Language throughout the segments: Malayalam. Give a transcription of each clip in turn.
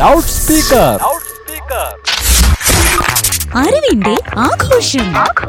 ലൗഡ് സ്പീക്കർ അറിവിന്റെ ആഘോഷം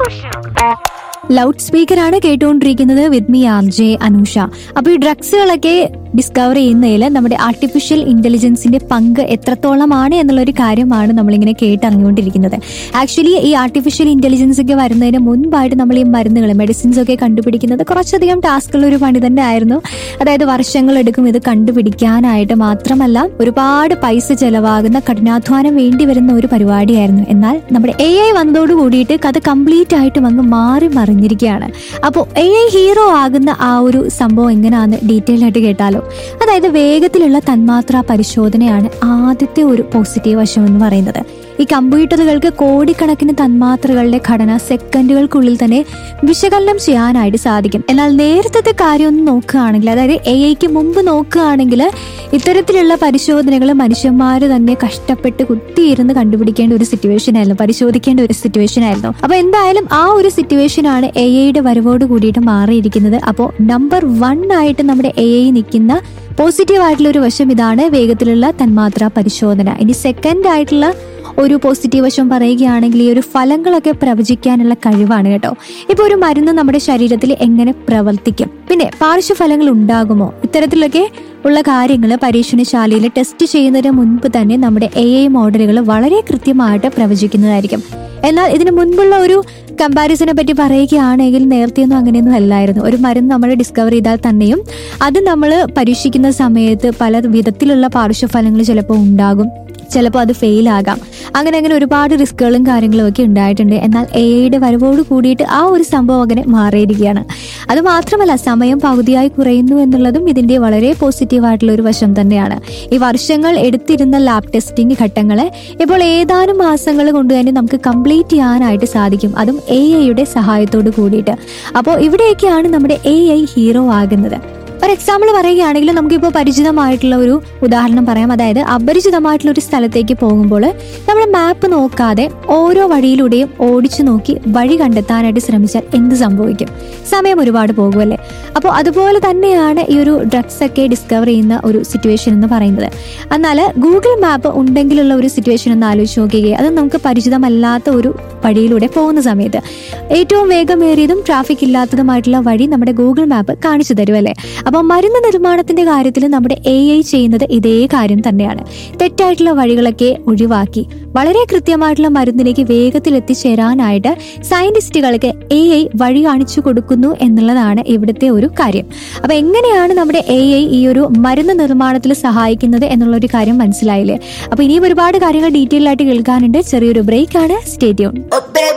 ലൗഡ് സ്പീക്കർ ആണ് കേട്ടുകൊണ്ടിരിക്കുന്നത് with me R J Anusha അപ്പൊ ഈ ഡ്രഗ്സുകളൊക്കെ ഡിസ്കവർ ചെയ്യുന്നതിൽ നമ്മുടെ ആർട്ടിഫിഷ്യൽ ഇന്റലിജൻസിന്റെ പങ്ക് എത്രത്തോളമാണ് എന്നുള്ള ഒരു കാര്യമാണ് നമ്മളിങ്ങനെ കേട്ടറിഞ്ഞുകൊണ്ടിരിക്കുന്നത് ആക്ച്വലി ഈ ആർട്ടിഫിഷ്യൽ ഇന്റലിജൻസ് ഒക്കെ വരുന്നതിന് മുൻപായിട്ട് നമ്മൾ ഈ മരുന്നുകൾ മെഡിസിൻസ് ഒക്കെ കണ്ടുപിടിക്കുന്നത് കുറച്ചധികം ടാസ്കുള്ള ഒരു പണി തന്നെ ആയിരുന്നു അതായത് വർഷങ്ങൾ എടുക്കും ഇത് കണ്ടുപിടിക്കാനായിട്ട് മാത്രമല്ല ഒരുപാട് പൈസ ചെലവാകുന്ന കഠിനാധ്വാനം വേണ്ടി വരുന്ന ഒരു പരിപാടിയായിരുന്നു എന്നാൽ നമ്മുടെ എ ഐ വന്നതോട് കൂടിയിട്ട് കഥ കംപ്ലീറ്റ് ആയിട്ടും അങ്ങ് മാറി മറിഞ്ഞിരിക്കുകയാണ് അപ്പോൾ എ ഐ ഹീറോ ആകുന്ന ആ ഒരു സംഭവം എങ്ങനെയാണെന്ന് ഡീറ്റെയിൽ ആയിട്ട് കേട്ടാലോ അതായത് വേഗത്തിലുള്ള തന്മാത്രാ പരിശോധനയാണ് ആദ്യത്തെ ഒരു പോസിറ്റീവ് വശം എന്ന് പറയുന്നത് ഈ കമ്പ്യൂട്ടറുകൾക്ക് കോടിക്കണക്കിന് തന്മാത്രകളുടെ ഘടന സെക്കൻഡുകൾക്കുള്ളിൽ തന്നെ വിശകലനം ചെയ്യാനായിട്ട് സാധിക്കും എന്നാൽ നേരത്തെ കാര്യം ഒന്ന് നോക്കുകയാണെങ്കിൽ അതായത് എ ഐക്ക് മുമ്പ് നോക്കുകയാണെങ്കിൽ ഇത്തരത്തിലുള്ള പരിശോധനകൾ മനുഷ്യന്മാർ തന്നെ കഷ്ടപ്പെട്ട് കുത്തിയിരുന്ന് കണ്ടുപിടിക്കേണ്ട ഒരു സിറ്റുവേഷൻ ആയിരുന്നു പരിശോധിക്കേണ്ട ഒരു സിറ്റുവേഷൻ ആയിരുന്നു അപ്പൊ എന്തായാലും ആ ഒരു സിറ്റുവേഷൻ ആണ് എ ഐയുടെ വരവോട് കൂടിയിട്ട് മാറിയിരിക്കുന്നത് അപ്പോൾ നമ്പർ വൺ ആയിട്ട് നമ്മുടെ എ ഐ നിൽക്കുന്ന പോസിറ്റീവ് ആയിട്ടുള്ള ഒരു വശം ഇതാണ് വേഗത്തിലുള്ള തന്മാത്രാ പരിശോധന ഇനി സെക്കൻഡ് ആയിട്ടുള്ള ഒരു പോസിറ്റീവ് വശം പറയുകയാണെങ്കിൽ ഈ ഒരു ഫലങ്ങളൊക്കെ പ്രവചിക്കാനുള്ള കഴിവാണ് കേട്ടോ ഇപ്പൊ ഒരു മരുന്ന് നമ്മുടെ ശരീരത്തിൽ എങ്ങനെ പ്രവർത്തിക്കും പിന്നെ പാർശ്വഫലങ്ങൾ ഉണ്ടാകുമോ ഇത്തരത്തിലൊക്കെ ഉള്ള കാര്യങ്ങൾ പരീക്ഷണശാലയിൽ ടെസ്റ്റ് ചെയ്യുന്നതിന് മുൻപ് തന്നെ നമ്മുടെ എ ഐ മോഡലുകൾ വളരെ കൃത്യമായിട്ട് പ്രവചിക്കുന്നതായിരിക്കും എന്നാൽ ഇതിനു മുൻപുള്ള ഒരു കമ്പാരിസനെ പറ്റി പറയുകയാണെങ്കിൽ നേരത്തെയൊന്നും അങ്ങനെയൊന്നും അല്ലായിരുന്നു ഒരു മരുന്ന് നമ്മൾ ഡിസ്കവർ ചെയ്താൽ തന്നെയും അത് നമ്മൾ പരീക്ഷിക്കുന്ന സമയത്ത് പല വിധത്തിലുള്ള പാർശ്വഫലങ്ങൾ ചിലപ്പോൾ ഉണ്ടാകും ചിലപ്പോൾ അത് ഫെയിൽ ആകാം അങ്ങനെ അങ്ങനെ ഒരുപാട് റിസ്കുകളും കാര്യങ്ങളും ഒക്കെ ഉണ്ടായിട്ടുണ്ട് എന്നാൽ എ ഐയുടെ വരവോട് കൂടിയിട്ട് ആ ഒരു സംഭവം അങ്ങനെ മാറിയിരിക്കുകയാണ് അത് മാത്രമല്ല സമയം പകുതിയായി കുറയുന്നു എന്നുള്ളതും ഇതിന്റെ വളരെ പോസിറ്റീവ് ആയിട്ടുള്ള ഒരു വശം തന്നെയാണ് ഈ വർഷങ്ങൾ എടുത്തിരുന്ന ലാബ് ടെസ്റ്റിംഗ് ഘട്ടങ്ങളെ ഇപ്പോൾ ഏതാനും മാസങ്ങൾ കൊണ്ട് തന്നെ നമുക്ക് കംപ്ലീറ്റ് ചെയ്യാനായിട്ട് സാധിക്കും അതും എ ഐയുടെ സഹായത്തോട് കൂടിയിട്ട് അപ്പോൾ ഇവിടെയൊക്കെയാണ് നമ്മുടെ എ ഐ ഹീറോ ആകുന്നത് ഒരു എക്സാമ്പിൾ പറയുകയാണെങ്കിൽ നമുക്കിപ്പോൾ പരിചിതമായിട്ടുള്ള ഒരു ഉദാഹരണം പറയാം അതായത് അപരിചിതമായിട്ടുള്ള ഒരു സ്ഥലത്തേക്ക് പോകുമ്പോൾ നമ്മൾ മാപ്പ് നോക്കാതെ ഓരോ വഴിയിലൂടെയും ഓടിച്ചു നോക്കി വഴി കണ്ടെത്താനായിട്ട് ശ്രമിച്ചാൽ എന്ത് സംഭവിക്കും സമയം ഒരുപാട് പോകുമല്ലേ അപ്പോൾ അതുപോലെ തന്നെയാണ് ഈ ഒരു ഡ്രഗ്സ് ഒക്കെ ഡിസ്കവർ ചെയ്യുന്ന ഒരു സിറ്റുവേഷൻ എന്ന് പറയുന്നത് എന്നാൽ ഗൂഗിൾ മാപ്പ് ഉണ്ടെങ്കിലുള്ള ഒരു സിറ്റുവേഷൻ ഒന്ന് ആലോചിച്ച് നോക്കുകയും അത് നമുക്ക് പരിചിതമല്ലാത്ത ഒരു വഴിയിലൂടെ പോകുന്ന സമയത്ത് ഏറ്റവും വേഗമേറിയതും ട്രാഫിക് ഇല്ലാത്തതുമായിട്ടുള്ള വഴി നമ്മുടെ ഗൂഗിൾ മാപ്പ് കാണിച്ചു തരും അല്ലേ അപ്പോൾ മരുന്ന് നിർമ്മാണത്തിന്റെ കാര്യത്തിൽ നമ്മുടെ എ ഐ ചെയ്യുന്നത് ഇതേ കാര്യം തന്നെയാണ് തെറ്റായിട്ടുള്ള വഴികളൊക്കെ ഒഴിവാക്കി വളരെ കൃത്യമായിട്ടുള്ള മരുന്നിലേക്ക് വേഗത്തിൽ എത്തിച്ചേരാനായിട്ട് സയന്റിസ്റ്റുകൾക്ക് എ ഐ വഴി കാണിച്ചു കൊടുക്കുന്നു എന്നുള്ളതാണ് ഇവിടുത്തെ ഒരു കാര്യം അപ്പൊ എങ്ങനെയാണ് നമ്മുടെ എ ഐ ഈ ഒരു മരുന്ന് നിർമ്മാണത്തിൽ സഹായിക്കുന്നത് എന്നുള്ള ഒരു കാര്യം മനസ്സിലായില്ലേ അപ്പൊ ഇനിയും ഒരുപാട് കാര്യങ്ങൾ ഡീറ്റെയിൽ ആയിട്ട് കേൾക്കാനുണ്ട് ചെറിയൊരു ബ്രേക്ക് ആണ് സ്റ്റേറ്റ്യൂൺ